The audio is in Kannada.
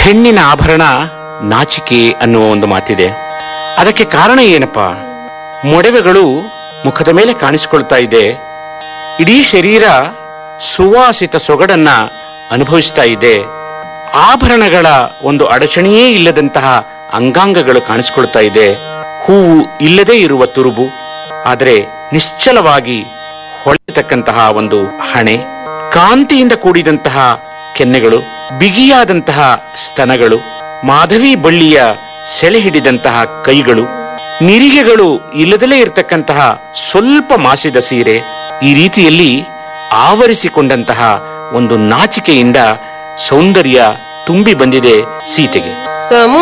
ಹೆಣ್ಣಿನ ಆಭರಣ ನಾಚಿಕೆ ಅನ್ನುವ ಒಂದು ಮಾತಿದೆ ಅದಕ್ಕೆ ಕಾರಣ ಏನಪ್ಪ ಮೊಡವೆಗಳು ಮುಖದ ಮೇಲೆ ಕಾಣಿಸಿಕೊಳ್ತಾ ಇದೆ ಇಡೀ ಶರೀರ ಸುವಾಸಿತ ಸೊಗಡನ್ನ ಅನುಭವಿಸ್ತಾ ಇದೆ ಆಭರಣಗಳ ಒಂದು ಅಡಚಣೆಯೇ ಇಲ್ಲದಂತಹ ಅಂಗಾಂಗಗಳು ಕಾಣಿಸಿಕೊಳ್ತಾ ಇದೆ ಹೂವು ಇಲ್ಲದೇ ಇರುವ ತುರುಬು ಆದರೆ ನಿಶ್ಚಲವಾಗಿ ಹೊಳೆತಕ್ಕಂತಹ ಒಂದು ಹಣೆ ಕಾಂತಿಯಿಂದ ಕೂಡಿದಂತಹ ಕೆನ್ನೆಗಳು ಬಿಗಿಯಾದಂತಹ ಸ್ತನಗಳು ಮಾಧವಿ ಬಳ್ಳಿಯ ಸೆಳೆ ಹಿಡಿದಂತಹ ಕೈಗಳು ನಿರಿಗೆಗಳು ಇಲ್ಲದಲೇ ಇರತಕ್ಕಂತಹ ಸ್ವಲ್ಪ ಮಾಸಿದ ಸೀರೆ ಈ ರೀತಿಯಲ್ಲಿ ಆವರಿಸಿಕೊಂಡಂತಹ ಒಂದು ನಾಚಿಕೆಯಿಂದ ಸೌಂದರ್ಯ ತುಂಬಿ ಬಂದಿದೆ ಸೀತೆಗೆ ಸಮು